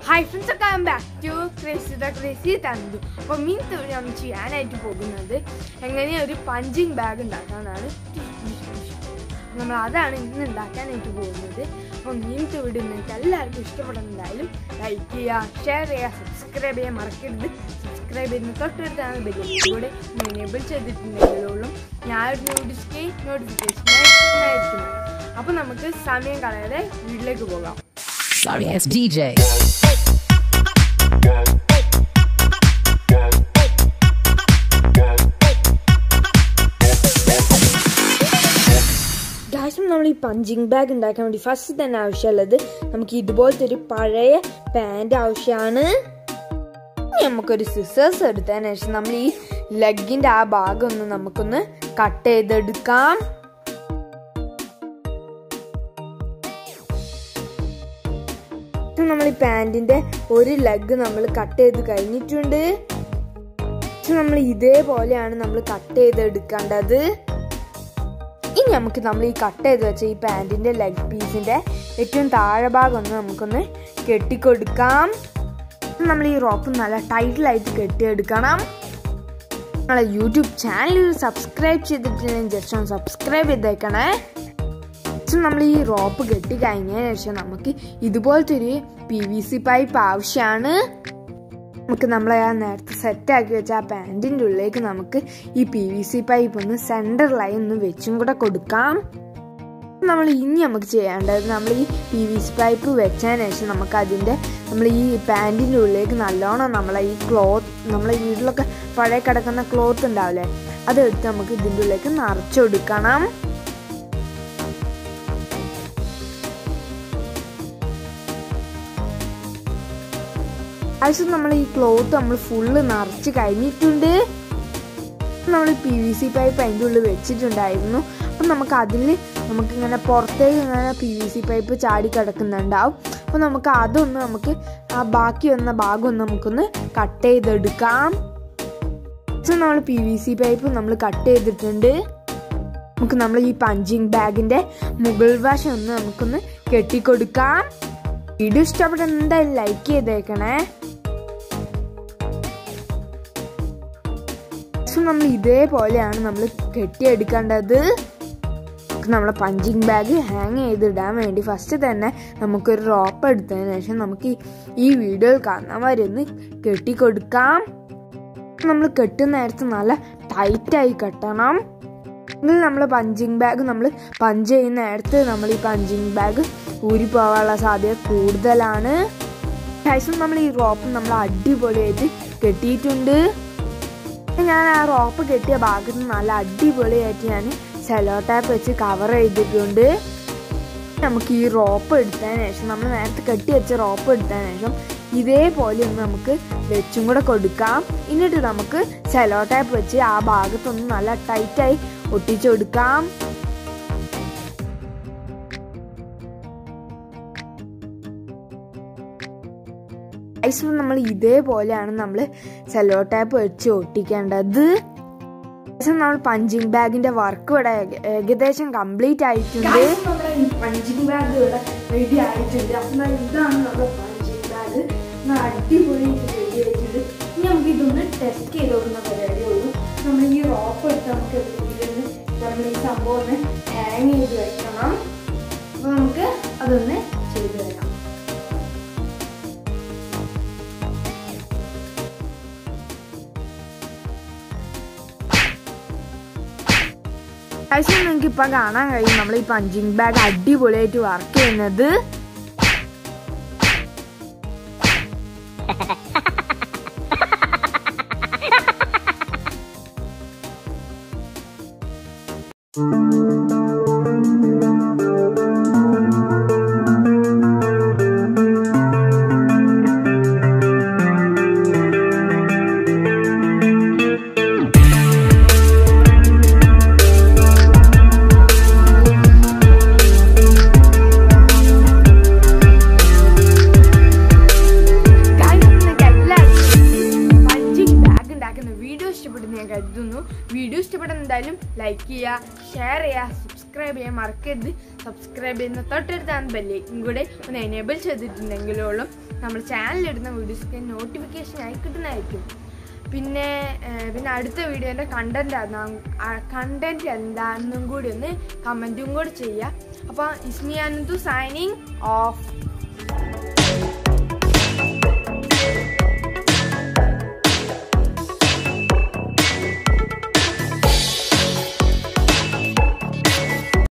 Hi friends ഒക്കെ back to crazy the crazy തന്തു അപ്പോൾ മീൻ തൊഴിൽ നമ്മൾ ചെയ്യാനായിട്ട് പോകുന്നത് എങ്ങനെ ഒരു പഞ്ചിങ് ബാഗ് ഉണ്ടാക്കാനാണ് നമ്മൾ അതാണ് ഇന്ന് ഉണ്ടാക്കാനായിട്ട് പോകുന്നത് അപ്പോൾ മീൻ തൊഴിൽ നിങ്ങൾക്ക് എല്ലാവർക്കും ഇഷ്ടപ്പെടുന്നുണ്ടായാലും ലൈക്ക് ചെയ്യുക ഷെയർ ചെയ്യുക സബ്സ്ക്രൈബ് ചെയ്യാൻ മറക്കരുത് സബ്സ്ക്രൈബ് ചെയ്യുന്ന തൊട്ടടുത്താണ് ബെല്ലിലൂടെ എനേബിൾ ചെയ്തിട്ടുണ്ടെങ്കിലുള്ള ഞാൻ ഒരു നോട്ടിഫിക്കേഷൻ നോട്ടിഫിക്കേഷൻ ആയിരിക്കും അപ്പോൾ നമുക്ക് സമയം കളയാതെ വീട്ടിലേക്ക് പോകാം Sorry ass DJ. ഗായ്സും നമ്മൾ ഈ പഞ്ചിങ് ബാഗ് ഉണ്ടാക്കാൻ വേണ്ടി ഫസ്റ്റ് തന്നെ ആവശ്യമുള്ളത് നമുക്ക് ഇതുപോലത്തെ ഒരു പഴയ പാൻറ് ആവശ്യമാണ് ഇനി നമുക്കൊരു സിസേഴ്സ് എടുത്തതിന് ശേഷം നമ്മൾ ഈ ലെഗിന്റെ ആ ഭാഗം ഒന്ന് നമുക്കൊന്ന് കട്ട് ചെയ്തെടുക്കാം ഇത് നമ്മൾ ഈ പാൻറിന്റെ ഒരു ലെഗ് നമ്മൾ കട്ട് ചെയ്ത് കഴിഞ്ഞിട്ടുണ്ട് ഇത് നമ്മൾ ഇതേപോലെയാണ് നമ്മൾ കട്ട് ചെയ്തെടുക്കേണ്ടത് ഇനി നമുക്ക് നമ്മൾ ഈ കട്ട് ചെയ്ത് വെച്ച ഈ പാൻറ്റിന്റെ ലെഗ് പീസിന്റെ ഏറ്റവും താഴെ ഭാഗം ഒന്ന് നമുക്കൊന്ന് കെട്ടിക്കൊടുക്കാം നമ്മൾ ഈ റോപ്പ് നല്ല ടൈറ്റിലായിട്ട് കെട്ടിയെടുക്കണം നമ്മളെ യൂട്യൂബ് ചാനൽ സബ്സ്ക്രൈബ് ചെയ്തിട്ടില്ലെങ്കിൽ ജസ്റ്റ് ഒന്ന് സബ്സ്ക്രൈബ് ചെയ്തേക്കണേ നമ്മൾ ഈ റോപ്പ് കെട്ടി കഴിഞ്ഞതിന് ശേഷം നമുക്ക് ഇതുപോലത്തെ ഒരു പി വി സി പൈപ്പ് ആവശ്യമാണ് നമുക്ക് നമ്മൾ ആ നേരത്തെ സെറ്റാക്കി വെച്ച ആ പാൻറ്റിൻ്റെ ഉള്ളിലേക്ക് നമുക്ക് ഈ പി വി സി പൈപ്പ് ഒന്ന് സെൻറ്ററിലായി ഒന്ന് വെച്ചും കൂടെ കൊടുക്കാം നമ്മൾ ഇനി നമുക്ക് ചെയ്യേണ്ടത് നമ്മൾ ഈ പി വി സി പൈപ്പ് വെച്ചതിന് ശേഷം നമുക്ക് അതിൻ്റെ നമ്മൾ ഈ പാൻറ്റിൻ്റെ ഉള്ളിലേക്ക് നല്ലോണം നമ്മളെ ഈ ക്ലോത്ത് നമ്മളെ വീട്ടിലൊക്കെ പഴയ കിടക്കുന്ന ക്ലോത്ത് ഉണ്ടാവില്ലേ അതെടുത്ത് നമുക്ക് ഇതിൻ്റെ ഉള്ളിലേക്ക് നിറച്ചെടുക്കണം ആവശ്യം നമ്മൾ ഈ ക്ലോത്ത് നമ്മൾ ഫുള്ള് നിറച്ച് കഴിഞ്ഞിട്ടുണ്ട് നമ്മൾ പി വി സി പൈപ്പ് അതിൻ്റെ ഉള്ളിൽ വെച്ചിട്ടുണ്ടായിരുന്നു അപ്പം നമുക്ക് അതിൽ നമുക്കിങ്ങനെ പുറത്തേക്ക് ഇങ്ങനെ പി വി സി പൈപ്പ് ചാടി കിടക്കുന്നുണ്ടാവും അപ്പോൾ നമുക്ക് അതൊന്ന് നമുക്ക് ആ ബാക്കി വന്ന ഭാഗം ഒന്ന് നമുക്കൊന്ന് കട്ട് ചെയ്തെടുക്കാം നമ്മൾ പി വി സി പൈപ്പ് നമ്മൾ കട്ട് ചെയ്തിട്ടുണ്ട് നമുക്ക് നമ്മൾ ഈ പഞ്ചിങ് ബാഗിൻ്റെ മുകൾ വശം ഒന്ന് നമുക്കൊന്ന് കെട്ടിക്കൊടുക്കാം വീഡിയോ ഇഷ്ടപ്പെട്ട എന്തായാലും ലൈക്ക് ചെയ്തേക്കണേ നമ്മൾ ഇതേപോലെയാണ് നമ്മൾ കെട്ടിയെടുക്കേണ്ടത് നമ്മളെ പഞ്ചിങ് ബാഗ് ഹാങ് ചെയ്തിടാൻ വേണ്ടി ഫസ്റ്റ് തന്നെ നമുക്കൊരു റോപ്പ് എടുത്തതിന് ശേഷം നമുക്ക് ഈ വീഡിയോയിൽ കാണാൻ വരെ ഒന്ന് കെട്ടിക്കൊടുക്കാം നമ്മൾ കെട്ടുന്ന നേരത്ത് നല്ല ടൈറ്റായി കെട്ടണം എങ്കിൽ നമ്മൾ പഞ്ചിങ് ബാഗ് നമ്മൾ പഞ്ച് ചെയ്യുന്ന നേരത്ത് നമ്മൾ ഈ പഞ്ചിങ് ബാഗ് ഊരി പോകാനുള്ള സാധ്യത കൂടുതലാണ് ശേഷം നമ്മൾ ഈ റോപ്പ് നമ്മൾ അടിപൊളിയായിട്ട് കെട്ടിയിട്ടുണ്ട് ഞാൻ ആ റോപ്പ് കെട്ടിയ ഭാഗത്ത് നല്ല അടിപൊളിയായിട്ട് ഞാൻ സെലോ ടാപ്പ് വെച്ച് കവർ ചെയ്തിട്ടുണ്ട് നമുക്ക് ഈ റോപ്പ് എടുത്തതിന് ശേഷം നമ്മൾ നേരത്തെ കെട്ടി വെച്ച റോപ്പ് എടുത്തതിന് ശേഷം ഇതേപോലെ ഒന്ന് നമുക്ക് വെച്ചും കൂടെ കൊടുക്കാം എന്നിട്ട് നമുക്ക് സെലോ ടാപ്പ് വെച്ച് ആ ഭാഗത്തൊന്ന് നല്ല ടൈറ്റായി ഒട്ടിച്ചു കൊടുക്കാം ഐസ് നമ്മൾ ഇതേപോലെയാണ് നമ്മൾ സെലോ ടാപ്പ് വെച്ച് ഒട്ടിക്കേണ്ടത് നമ്മൾ പഞ്ചിങ് ബാഗിന്റെ വർക്ക് ഇവിടെ ഏകദേശം കംപ്ലീറ്റ് ആയിട്ടുണ്ട് പഞ്ചിങ് ബാഗ് ഇവിടെ റെഡി ആയിട്ടുണ്ട് അപ്പം ഇതാണ് നമ്മുടെ പഞ്ചിങ് ബാഗ് അടിപൊളി റെഡി ആയിട്ടുണ്ട് ഇനി നമുക്ക് ഇതൊന്ന് ടെസ്റ്റ് ചെയ്ത് കൊടുക്കുന്ന പരിപാടിയേ ഉള്ളൂ നമ്മൾ ഈ റോപ്പ് എടുത്ത് നമുക്ക് ഇതിലൊന്ന് നമ്മൾ ഈ സംഭവം ഒന്ന് ഹാങ് ചെയ്ത് വെക്കണം അപ്പോൾ നമുക്ക് അതൊന്ന് ചെയ്തു തരാം അത്യാവശ്യം നിങ്ങൾക്ക് ഇപ്പം കാണാൻ കഴിയും നമ്മൾ ഈ പഞ്ചിങ് ബാഗ് അടിപൊളിയായിട്ട് വർക്ക് ചെയ്യുന്നത് വീഡിയോ ഇഷ്ടപ്പെടുന്ന ഞാൻ കരുതുന്നു വീഡിയോ ഇഷ്ടപ്പെടുന്ന എന്തായാലും ലൈക്ക് ചെയ്യുക ഷെയർ ചെയ്യുക സബ്സ്ക്രൈബ് ചെയ്യാൻ മറക്കരുത് സബ്സ്ക്രൈബ് ചെയ്യുന്ന തൊട്ടടുത്താണ് ബെല്ലേക്കും കൂടെ ഒന്ന് എനേബിൾ ചെയ്തിട്ടുണ്ടെങ്കിലോളും നമ്മൾ ചാനലിലിടുന്ന വീഡിയോസൊക്കെ നോട്ടിഫിക്കേഷൻ ആയി കിട്ടുന്നതായിരിക്കും പിന്നെ ഏഹ്, പിന്നെ അടുത്ത വീഡിയോൻ്റെ കണ്ടന്റ് കണ്ടന്റ് എന്താണെന്നും കൂടി ഒന്ന് കമൻറ്റും കൂടി ചെയ്യുക അപ്പോൾ ഇസ്മി അനന്തു സൈനിങ് ഓഫ്